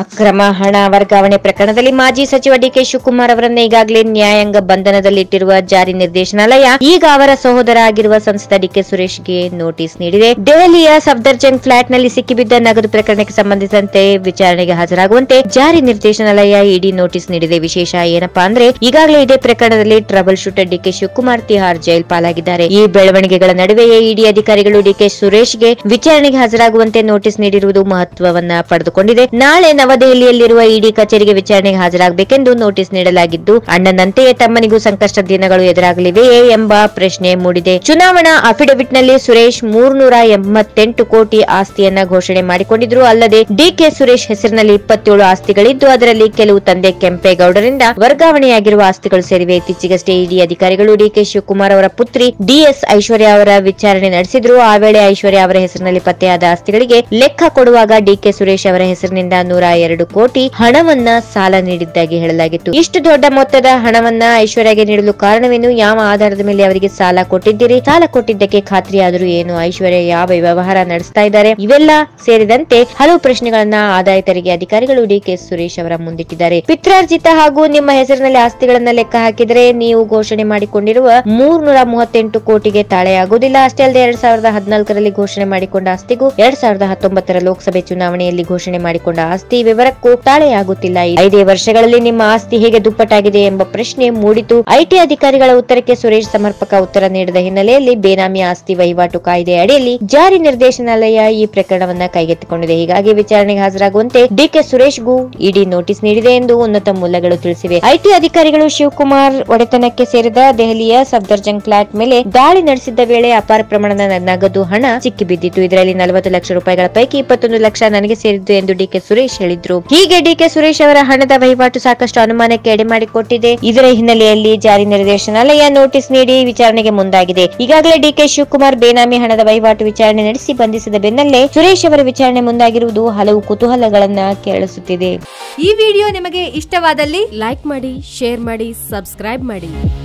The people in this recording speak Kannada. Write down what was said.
ಅಕ್ರಮ ಹಣ ವರ್ಗಾವಣೆ ಪ್ರಕರಣದಲ್ಲಿ ಮಾಜಿ ಸಚಿವ ಡಿಕೆ ಶಿವಕುಮಾರ್ ಅವರನ್ನ ಈಗಾಗಲೇ ನ್ಯಾಯಾಂಗ ಬಂಧನದಲ್ಲಿಟ್ಟಿರುವ ಜಾರಿ ನಿರ್ದೇಶನಾಲಯ ಈಗ ಅವರ ಸಹೋದರ ಆಗಿರುವ ಸಂಸದ ಡಿಕೆ ಸುರೇಶ್ಗೆ ನೋಟಿಸ್ ನೀಡಿದೆ ದೆಹಲಿಯ ಸಫ್ದರ್ಜಂಗ್ ಫ್ಲಾಟ್ನಲ್ಲಿ ಸಿಕ್ಕಿಬಿದ್ದ ನಗದು ಪ್ರಕರಣಕ್ಕೆ ಸಂಬಂಧಿಸಿದಂತೆ ವಿಚಾರಣೆಗೆ ಹಾಜರಾಗುವಂತೆ ಜಾರಿ ನಿರ್ದೇಶನಾಲಯ ಇಡಿ ನೋಟಿಸ್ ನೀಡಿದೆ ವಿಶೇಷ ಏನಪ್ಪಾ ಅಂದ್ರೆ ಈಗಾಗಲೇ ಇದೇ ಪ್ರಕರಣದಲ್ಲಿ trouble shooter DK Shivakumar Tihar jail ಪಾಲಾಗಿದ್ದಾರೆ ಈ ಬೆಳವಣಿಗೆಗಳ ನಡುವೆಯೇ ಇಡಿ ಅಧಿಕಾರಿಗಳು ಡಿಕೆ ಸುರೇಶ್ಗೆ ವಿಚಾರಣೆಗೆ ಹಾಜರಾಗುವಂತೆ ನೋಟಿಸ್ ನೀಡಿರುವುದು ಮಹತ್ವವನ್ನ ಪಡೆದುಕೊಂಡಿದೆ ನಾಳೆ ನವದೆಹಲಿಯಲ್ಲಿರುವ ಇಡಿ ಕಚೇರಿಗೆ ವಿಚಾರಣೆಗೆ ಹಾಜರಾಗಬೇಕೆಂದು ನೋಟಿಸ್ ನೀಡಲಾಗಿದ್ದು ಅಣ್ಣನಂತೆಯೇ ತಮ್ಮನಿಗೂ ಸಂಕಷ್ಟದ ದಿನಗಳು ಎದುರಾಗಲಿವೆಯೇ ಎಂಬ ಪ್ರಶ್ನೆ ಮೂಡಿದೆ ಚುನಾವಣಾ ಅಫಿಡವಿಟ್ನಲ್ಲಿ ಸುರೇಶ್ ಮೂರ್ನೂರ ಎಂಬತ್ತೆಂಟು ಕೋಟಿ ಆಸ್ತಿಯನ್ನ ಘೋಷಣೆ ಮಾಡಿಕೊಂಡಿದ್ರು ಅಲ್ಲದೆ ಡಿಕೆ ಸುರೇಶ್ ಹೆಸರಿನಲ್ಲಿ ಇಪ್ಪತ್ತೇಳು ಆಸ್ತಿಗಳಿದ್ದು ಅದರಲ್ಲಿ ಕೆಲವು ತಂದೆ ಕೆಂಪೇಗೌಡರಿಂದ ವರ್ಗಾವಣೆಯಾಗಿರುವ ಆಸ್ತಿಗಳು ಸೇರಿವೆ ಇತ್ತೀಚೆಗಷ್ಟೇ ಇಡಿ ಅಧಿಕಾರಿಗಳು ಡಿಕೆ ಶಿವಕುಮಾರ್ ಅವರ ಪುತ್ರಿ ಡಿಎಸ್ ಐಶ್ವರ್ಯ ಅವರ ವಿಚಾರಣೆ ನಡೆಸಿದ್ರು ಆ ವೇಳೆ ಐಶ್ವರ್ಯ ಅವರ ಹೆಸರಿನಲ್ಲಿ ಪತ್ತೆಯಾದ ಆಸ್ತಿಗಳಿಗೆ ಲೆಕ್ಕ ಕೊಡುವಾಗ ಡಿಕೆ ಸುರೇಶ್ ಅವರ ಹೆಸರಿನಿಂದ ನೂರ ಎರಡು ಕೋಟಿ ಹಣವನ್ನ ಸಾಲ ನೀಡಿದ್ದಾಗಿ ಹೇಳಲಾಗಿತ್ತು ಇಷ್ಟು ದೊಡ್ಡ ಮೊತ್ತದ ಹಣವನ್ನ ಐಶ್ವರ್ಯಗೆ ನೀಡಲು ಕಾರಣವೇನು ಯಾವ ಆಧಾರದ ಮೇಲೆ ಅವರಿಗೆ ಸಾಲ ಕೊಟ್ಟಿದ್ದೀರಿ ಸಾಲ ಕೊಟ್ಟಿದ್ದಕ್ಕೆ ಖಾತ್ರಿಯಾದರೂ ಏನು ಐಶ್ವರ್ಯ ಯಾವ ವ್ಯವಹಾರ ನಡೆಸ್ತಾ ಇದ್ದಾರೆ ಇವೆಲ್ಲ ಸೇರಿದಂತೆ ಹಲವು ಪ್ರಶ್ನೆಗಳನ್ನ ಆದಾಯ ತೆರಿಗೆ ಅಧಿಕಾರಿಗಳು ಡಿಕೆ ಸುರೇಶ್ ಅವರ ಮುಂದಿಟ್ಟಿದ್ದಾರೆ ಪಿತ್ರಾರ್ಜಿತ ಹಾಗೂ ನಿಮ್ಮ ಹೆಸರಿನಲ್ಲಿ ಆಸ್ತಿಗಳನ್ನ ಲೆಕ್ಕ ಹಾಕಿದರೆ ನೀವು ಘೋಷಣೆ ಮಾಡಿಕೊಂಡಿರುವ ಮೂರ್ನೂರ ಮೂವತ್ತೆಂಟು ಕೋಟಿಗೆ ತಾಳೆಯಾಗುವುದಿಲ್ಲ ಅಷ್ಟೇ ಅಲ್ಲದೆ ಎರಡ್ ಸಾವಿರದ ಹದಿನಾಲ್ಕರಲ್ಲಿ ಘೋಷಣೆ ಮಾಡಿಕೊಂಡ ಆಸ್ತಿಗೂ ಎರಡ್ ಸಾವಿರದ ಹತ್ತೊಂಬತ್ತರ ಲೋಕಸಭೆ ಚುನಾವಣೆಯಲ್ಲಿ ಘೋಷಣೆ ಮಾಡಿಕೊಂಡ ಆಸ್ತಿ ವಿವರಕ್ಕೂ ತಾಳೆಯಾಗುತ್ತಿಲ್ಲ ಈ ಐದೇ ವರ್ಷಗಳಲ್ಲಿ ನಿಮ್ಮ ಆಸ್ತಿ ಹೇಗೆ ದುಪ್ಪಟ್ಟಾಗಿದೆ ಎಂಬ ಪ್ರಶ್ನೆ ಮೂಡಿತು ಐಟಿ ಅಧಿಕಾರಿಗಳ ಉತ್ತರಕ್ಕೆ ಸುರೇಶ್ ಸಮರ್ಪಕ ಉತ್ತರ ನೀಡಿದ ಹಿನ್ನೆಲೆಯಲ್ಲಿ ಬೇನಾಮಿ ಆಸ್ತಿ ವಹಿವಾಟು ಕಾಯ್ದೆ ಅಡಿಯಲ್ಲಿ ಜಾರಿ ನಿರ್ದೇಶನಾಲಯ ಈ ಪ್ರಕರಣವನ್ನ ಕೈಗೆತ್ತಿಕೊಂಡಿದೆ ಹೀಗಾಗಿ ವಿಚಾರಣೆಗೆ ಹಾಜರಾಗುವಂತೆ ಡಿಕೆ ಸುರೇಶ್ಗೂ ಇಡಿ ನೋಟಿಸ್ ನೀಡಿದೆ ಎಂದು ಉನ್ನತ ಮೂಲಗಳು ತಿಳಿಸಿವೆ ಐಟಿ ಅಧಿಕಾರಿಗಳು ಶಿವಕುಮಾರ್ ಒಡೆತನಕ್ಕೆ ಸೇರಿದ ದೆಹಲಿಯ ಸಫ್ದರ್ಜಂಗ್ ಫ್ಲಾಟ್ ಮೇಲೆ ದಾಳಿ ನಡೆಸಿದ್ದ ವೇಳೆ ಅಪಾರ ಪ್ರಮಾಣದ ನಗದು ಹಣ ಸಿಕ್ಕಿಬಿದ್ದಿತ್ತು ಇದರಲ್ಲಿ ನಲವತ್ತು ಲಕ್ಷ ರೂಪಾಯಿಗಳ ಪೈಕಿ ಇಪ್ಪತ್ತೊಂದು ಲಕ್ಷ ನನಗೆ ಸೇರಿದ್ದು ಎಂದು ಡಿಕೆ ಸುರೇಶ್ ಹೇಳಿದ್ರು ಹೀಗೆ ಡಿಕೆ ಸುರೇಶ್ ಅವರ ಹಣದ ವಹಿವಾಟು ಸಾಕಷ್ಟು ಅನುಮಾನಕ್ಕೆ ಎಡೆ ಮಾಡಿಕೊಟ್ಟಿದೆ ಇದರ ಹಿನ್ನೆಲೆಯಲ್ಲಿ ಜಾರಿ ನಿರ್ದೇಶನಾಲಯ ನೋಟಿಸ್ ನೀಡಿ ವಿಚಾರಣೆಗೆ ಮುಂದಾಗಿದೆ ಈಗಾಗಲೇ ಡಿಕೆ ಶಿವಕುಮಾರ್ ಬೇನಾಮಿ ಹಣದ ವಹಿವಾಟು ವಿಚಾರಣೆ ನಡೆಸಿ ಬಂಧಿಸಿದ ಬೆನ್ನಲ್ಲೇ ಸುರೇಶ್ ಅವರ ವಿಚಾರಣೆ ಮುಂದಾಗಿರುವುದು ಹಲವು ಕುತೂಹಲಗಳನ್ನ ಕೆರಳಿಸುತ್ತಿದೆ ಈ ವಿಡಿಯೋ ನಿಮಗೆ ಇಷ್ಟವಾದಲ್ಲಿ ಲೈಕ್ ಮಾಡಿ ಶೇರ್ ಮಾಡಿ ಸಬ್ಸ್ಕ್ರೈಬ್ ಮಾಡಿ